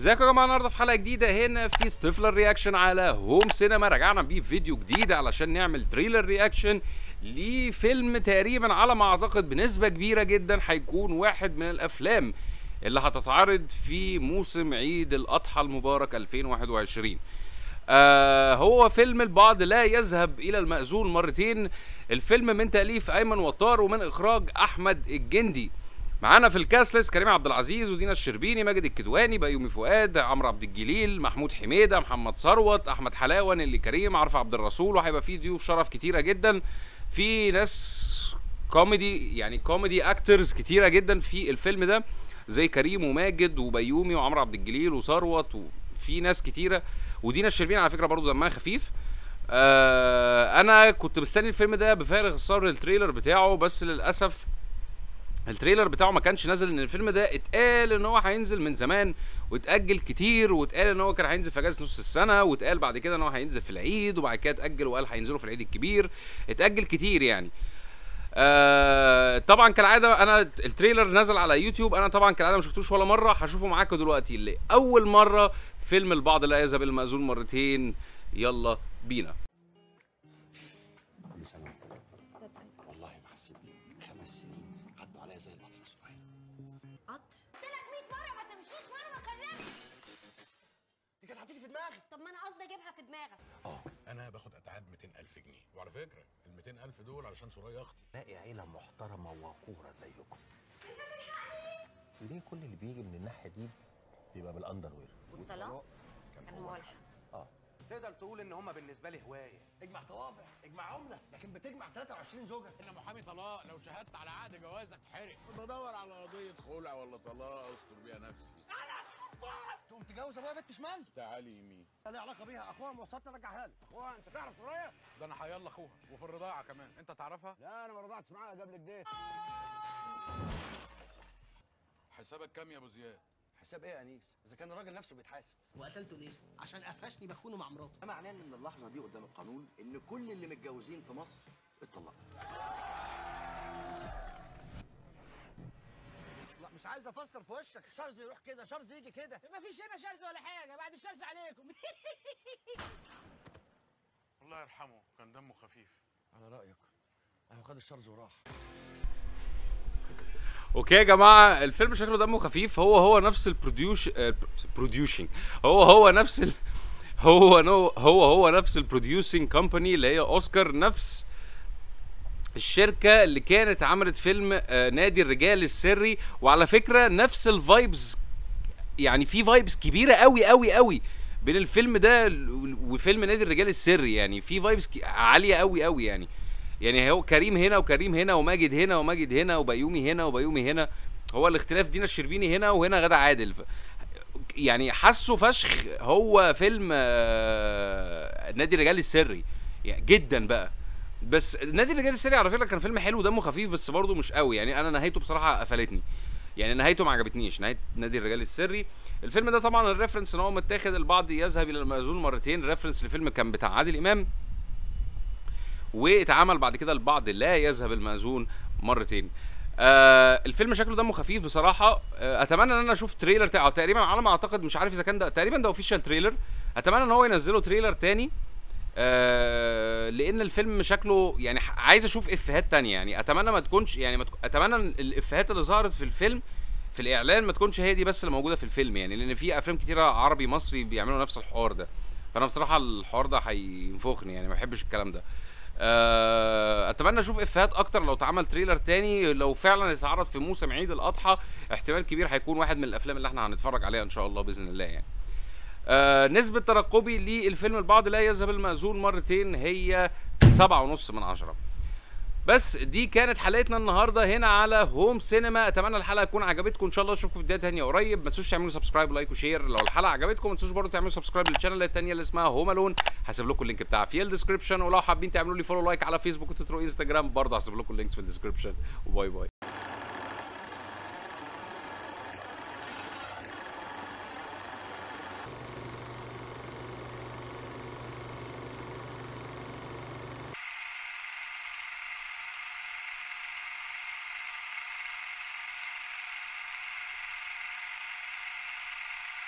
ازيكم يا جماعه النهارده في حلقه جديده هنا في ستيفلر رياكشن على هوم سينما رجعنا بيه فيديو جديد علشان نعمل تريلر رياكشن لفيلم تقريبا على ما اعتقد بنسبه كبيره جدا هيكون واحد من الافلام اللي هتتعرض في موسم عيد الاضحى المبارك 2021 آه هو فيلم البعض لا يذهب الى المأذون مرتين الفيلم من تأليف ايمن وطار ومن اخراج احمد الجندي معانا في الكاست ليست كريم عبد العزيز ودينا الشربيني ماجد الكدواني بيومي فؤاد عمرو عبد الجليل محمود حميده محمد ثروت احمد حلاوه نيلي كريم عارف عبد الرسول وهيبقى في ضيوف شرف كتيره جدا في ناس كوميدي يعني كوميدي اكترز كتيره جدا في الفيلم ده زي كريم وماجد وبيومي وعمرو عبد الجليل وثروت وفي ناس كتيره ودينا الشربيني على فكره برضو دمها خفيف آه انا كنت مستني الفيلم ده بفارغ الصبر التريلر بتاعه بس للاسف التريلر بتاعه ما كانش نازل ان الفيلم ده اتقال ان هو هينزل من زمان واتاجل كتير واتقال ان هو كان هينزل في اجازه نص السنه واتقال بعد كده ان هو هينزل في العيد وبعد كده اتاجل وقال هينزلوا في العيد الكبير اتاجل كتير يعني آه طبعا كالعاده انا التريلر نزل على يوتيوب انا طبعا كالعاده ما شفتوش ولا مره هشوفه معاكم دلوقتي اللي اول مره فيلم البعض لا يذهب المأذون مرتين يلا بينا كل سنه وانت طيب والله ما حسيت بيه خمس سنين عدوا عليا زي القطر يا سهيل قطر قلت لك 100 مره ما تمشيش وانا بكلمك دي كانت هتيجي في دماغي طب ما انا قصدي اجيبها في دماغك اه انا باخد اتعاب 200000 جنيه وعلى فكره ال 200000 دول علشان سوريا اختي باقي عيله محترمه ووقوره زيكم ليه كل اللي بيجي من الناحيه دي بيبقى بالاندر وير والطلاق كان مولح اه تقدر تقول ان هما بالنسبه لي هوايه اجمع طوابع اجمع عمله لكن بتجمع 23 زوجه انا محامي طلاق لو شهدت على عقد جواز اتحرق بدور على قضيه خلع ولا طلاق استر بيها نفسي تقوم تجوز ابويا بنت شمال تعالي يمين لا علاقه بيها اخوها موصلتني رجعها لي اخوها انت تعرف سوريا ده انا هيلا اخوها وفي الرضاعه كمان انت تعرفها لا انا ما رضعتش معاها قبل كده حسابك كام يا ابو زياد حساب ايه يا انيس اذا كان الراجل نفسه بيتحاسب وقتلته ليه؟ عشان قفشني بخونه مع مراته ده معناه ان من اللحظه دي قدام القانون ان كل اللي متجوزين في مصر اتطلقوا لا مش عايز افسر في وشك شرز يروح كده شرز يجي كده ما فيش هنا شرز ولا حاجه بعد الشرز عليكم الله يرحمه كان دمه خفيف على رايك اهو خد الشرز وراح اوكي يا جماعه الفيلم شكله دمه خفيف هو هو نفس البروديوش بروديوشنج هو هو نفس ال... هو نو هو هو نفس البروديوسنج كومباني اللي هي اوسكار نفس الشركه اللي كانت عملت فيلم آه، نادي الرجال السري وعلى فكره نفس الفايبز يعني في فايبز كبيره قوي قوي قوي بين الفيلم ده وفيلم نادي الرجال السري يعني في فايبز عاليه قوي قوي يعني يعني هو كريم هنا وكريم هنا وماجد هنا وماجد هنا وبيومي هنا وبيومي هنا هو الاختلاف دينا الشربيني هنا وهنا غدا عادل ف- يعني حاسه فشخ هو فيلم آه، نادي الرجال السري يعني جدا بقى بس نادي الرجال السري على فكره كان فيلم حلو دمه خفيف بس برضه مش قوي يعني انا نهايته بصراحه قفلتني يعني نهايته ما عجبتنيش نهايه نادي الرجال السري الفيلم ده طبعا الريفرنس ان هو متاخد البعض يذهب الى المأذون مرتين ريفرنس لفيلم كان بتاع عادل امام واتعمل بعد كده البعض لا يذهب المأذون مرتين آه الفيلم شكله دمه خفيف بصراحه آه اتمنى ان انا اشوف تريلر تاعه تقريبا على ما اعتقد مش عارف اذا كان ده تقريبا ده اوفيشال تريلر اتمنى ان هو ينزله تريلر تاني آه لان الفيلم شكله يعني ح- عايز اشوف افيهات تانية يعني اتمنى ما تكونش يعني ما تك... اتمنى ان الافيهات اللي ظهرت في الفيلم في الاعلان ما تكونش هي دي بس اللي موجوده في الفيلم يعني لان في افلام كتيره عربي مصري بيعملوا نفس الحوار ده فانا بصراحه الحوار ده هينفخني يعني ما بحبش الكلام ده آه، اتمنى اشوف افيهات اكتر لو اتعمل تريلر تاني لو فعلا اتعرض في موسم عيد الاضحى احتمال كبير هيكون واحد من الافلام اللي احنا هنتفرج عليها ان شاء الله باذن الله يعني آه نسبة ترقبي للفيلم البعض لا يذهب المأذون مرتين هي سبعة ونص من عشرة بس دي كانت حلقتنا النهارده هنا على هوم سينما اتمنى الحلقه تكون عجبتكم ان شاء الله اشوفكم في فيديوهات تانية قريب ما تنسوش تعملوا سبسكرايب ولايك وشير لو الحلقه عجبتكم ما تنسوش برضه تعملوا سبسكرايب للشانل التانية اللي اسمها هوم الون هسيب لكم اللينك بتاعها في الديسكربشن ولو حابين تعملوا لي فولو لايك على فيسبوك وتويتر وانستجرام برضه هسيب لكم اللينكس في الديسكربشن وباي باي